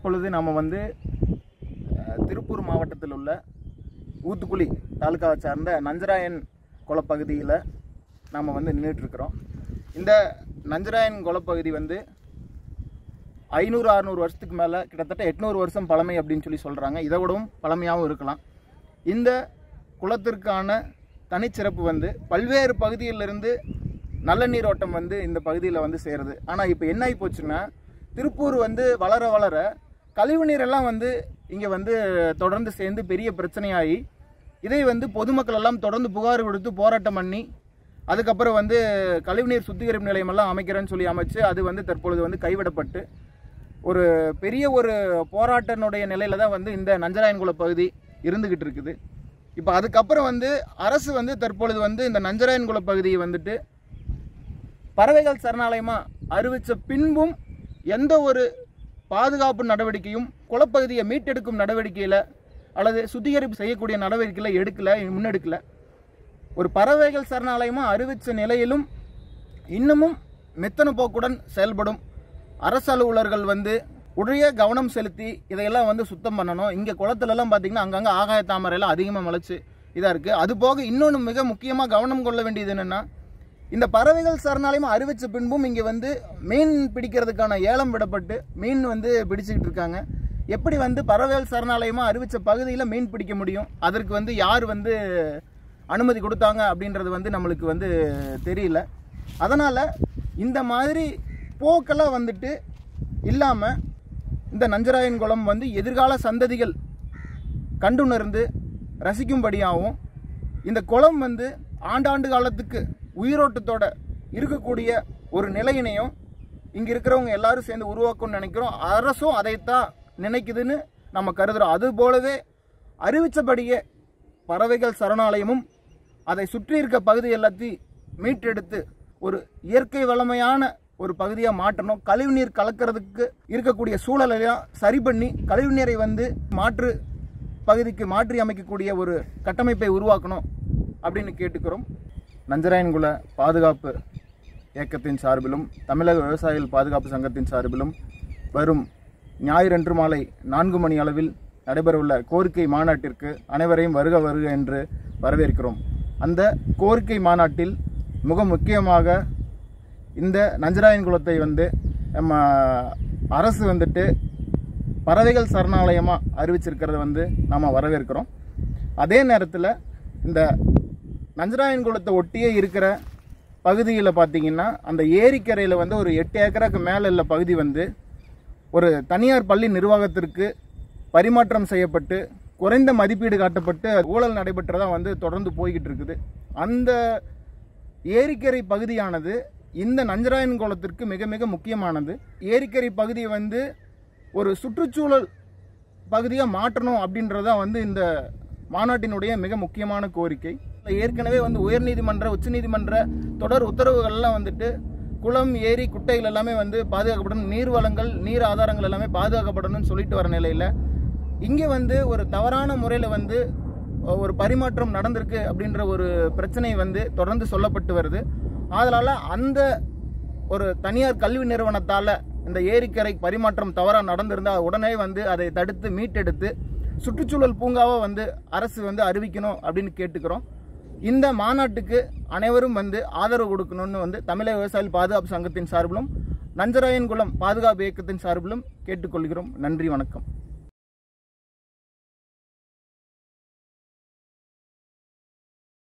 தற்பொழுது நாம் வந்து அஹ், திருப்பூர் மாவட்டத்தில் உள்ள ஊத்துக்குளி தாலுகாவை சார்ந்த நஞ்சராயன் குளப்பகுதியில் நாம் வந்து நின்றுட்டு இருக்கிறோம் இந்த நஞ்சராயன் குளப்பகுதி வந்து ஐநூறு அறநூறு வருஷத்துக்கு மேலே கிட்டத்தட்ட எட்நூறு வருஷம் பழமை அப்படின்னு சொல்லி சொல்கிறாங்க இதை விடவும் பழமையாகவும் இருக்கலாம் இந்த குளத்திற்கான தனிச்சிறப்பு வந்து பல்வேறு பகுதிகளிலிருந்து நல்ல நீரோட்டம் வந்து இந்த பகுதியில் வந்து சேருது ஆனால் இப்போ என்ன ஆகி போச்சுன்னா திருப்பூர் வந்து வளர வளர கழிவு நீரெல்லாம் வந்து இங்கே வந்து தொடர்ந்து சேர்ந்து பெரிய பிரச்சனையாகி இதை வந்து பொதுமக்கள் எல்லாம் தொடர்ந்து புகார் கொடுத்து போராட்டம் பண்ணி அதுக்கப்புறம் வந்து கழிவுநீர் சுத்திகரிப்பு நிலையமெல்லாம் அமைக்கிறேன்னு சொல்லி அமைச்சு அது வந்து தற்பொழுது வந்து கைவிடப்பட்டு ஒரு பெரிய ஒரு போராட்டனுடைய நிலையில தான் வந்து இந்த நஞ்சராயன்குள பகுதி இருந்துகிட்டு இருக்குது இப்போ அதுக்கப்புறம் வந்து அரசு வந்து தற்பொழுது வந்து இந்த நஞ்சராயன்குள பகுதியை வந்துட்டு பறவைகள் சரணாலயமாக அறிவித்த பின்பும் எந்த ஒரு பாதுகாப்பு நடவடிக்கையும் குளப்பகுதியை மீட்டெடுக்கும் நடவடிக்கையில் அல்லது சுத்திகரிப்பு செய்யக்கூடிய நடவடிக்கையில் எடுக்கல முன்னெடுக்கல ஒரு பறவைகள் சரணாலயமாக அறிவித்த நிலையிலும் இன்னமும் மெத்தன போக்குடன் செயல்படும் அரசு அலுவலர்கள் வந்து உடைய கவனம் செலுத்தி இதையெல்லாம் வந்து சுத்தம் பண்ணணும் இங்கே குளத்துலலாம் பார்த்தீங்கன்னா அங்கங்கே ஆகாய தாமரையெல்லாம் அதிகமாக முளைச்சு இதாக இருக்குது அது போக இன்னொன்று மிக முக்கியமாக கவனம் கொள்ள வேண்டியது என்னென்னா இந்த பறவைகள் சரணாலயம் அறிவித்த பின்பும் இங்கே வந்து மீன் பிடிக்கிறதுக்கான ஏலம் விடப்பட்டு மீன் வந்து பிடிச்சிக்கிட்டு இருக்காங்க எப்படி வந்து பறவைகள் சரணாலயமாக அறிவித்த பகுதியில் மீன் பிடிக்க முடியும் அதற்கு வந்து யார் வந்து அனுமதி கொடுத்தாங்க அப்படின்றது வந்து நம்மளுக்கு வந்து தெரியல அதனால் இந்த மாதிரி போக்கெல்லாம் வந்துட்டு இல்லாமல் இந்த நஞ்சராயன் குளம் வந்து எதிர்கால சந்ததிகள் கண்டுணர்ந்து ரசிக்கும்படியாகவும் இந்த குளம் வந்து ஆண்டாண்டு காலத்துக்கு உயிரோட்டத்தோட இருக்கக்கூடிய ஒரு நிலையினையும் இங்கே இருக்கிறவங்க எல்லாரும் சேர்ந்து உருவாக்கணும்னு நினைக்கிறோம் அரசும் அதைத்தான் நினைக்குதுன்னு நம்ம கருதுகிறோம் அது போலவே அறிவித்தபடியே பறவைகள் சரணாலயமும் அதை சுற்றி இருக்க பகுதி எல்லாத்தையும் மீட்டெடுத்து ஒரு இயற்கை வளமையான ஒரு பகுதியாக மாற்றணும் கழிவுநீர் கலக்கிறதுக்கு இருக்கக்கூடிய சூழலையெல்லாம் சரி பண்ணி கழிவுநீரை வந்து மாற்று பகுதிக்கு மாற்றி அமைக்கக்கூடிய ஒரு கட்டமைப்பை உருவாக்கணும் அப்படின்னு கேட்டுக்கிறோம் நஞ்சராயன்குல பாதுகாப்பு இயக்கத்தின் சார்பிலும் தமிழக விவசாயிகள் பாதுகாப்பு சங்கத்தின் சார்பிலும் வரும் ஞாயிறன்று மாலை நான்கு மணி அளவில் நடைபெறவுள்ள கோரிக்கை மாநாட்டிற்கு அனைவரையும் வருக வருக என்று வரவேற்கிறோம் அந்த கோரிக்கை மாநாட்டில் மிக முக்கியமாக இந்த நஞ்சராயன் குளத்தை வந்து நம்ம அரசு வந்துட்டு பறவைகள் சரணாலயமாக அறிவிச்சிருக்கிறத வந்து நாம் வரவேற்கிறோம் அதே நேரத்தில் இந்த நஞ்சராயன் குளத்தை ஒட்டியே இருக்கிற பகுதியில் பார்த்தீங்கன்னா அந்த ஏரிக்கரையில் வந்து ஒரு எட்டு ஏக்கருக்கு மேலே உள்ள பகுதி வந்து ஒரு தனியார் பள்ளி நிர்வாகத்திற்கு பரிமாற்றம் செய்யப்பட்டு குறைந்த மதிப்பீடு காட்டப்பட்டு ஊழல் நடைபெற்றதா வந்து தொடர்ந்து போய்கிட்டு இருக்குது அந்த ஏரிக்கரை பகுதியானது இந்த நஞ்சராயன் குளத்திற்கு மிக மிக முக்கியமானது ஏரிக்கரை பகுதியை வந்து ஒரு சுற்றுச்சூழல் பகுதியாக மாற்றணும் அப்படின்றதா வந்து இந்த மாநாட்டினுடைய மிக முக்கியமான கோரிக்கை ஏற்கனவே வந்து உயர்நீதிமன்ற உச்சநீதிமன்ற தொடர் உத்தரவுகள்லாம் வந்துட்டு குளம் ஏரி குட்டைகள் எல்லாமே வந்து பாதுகாக்கப்படணும் நீர் வளங்கள் நீர் ஆதாரங்கள் எல்லாமே பாதுகாக்கப்படணும்னு சொல்லிட்டு வர நிலையில் இங்கே வந்து ஒரு தவறான முறையில் வந்து ஒரு பரிமாற்றம் நடந்திருக்கு அப்படின்ற ஒரு பிரச்சனை வந்து தொடர்ந்து சொல்லப்பட்டு வருது அதனால் அந்த ஒரு தனியார் கல்வி நிறுவனத்தால் இந்த ஏரிக்கரை பரிமாற்றம் தவறாக நடந்திருந்தால் உடனே வந்து அதை தடுத்து மீட்டெடுத்து சுற்றுச்சூழல் பூங்காவை வந்து அரசு வந்து அறிவிக்கணும் அப்படின்னு கேட்டுக்கிறோம் இந்த மாநாட்டுக்கு அனைவரும் வந்து ஆதரவு கொடுக்கணும்னு வந்து தமிழக விவசாயிகள் பாதுகாப்பு சங்கத்தின் சார்பிலும் நஞ்சராயன்குளம் பாதுகாப்பு இயக்கத்தின் சார்பிலும் கேட்டுக்கொள்கிறோம் நன்றி வணக்கம்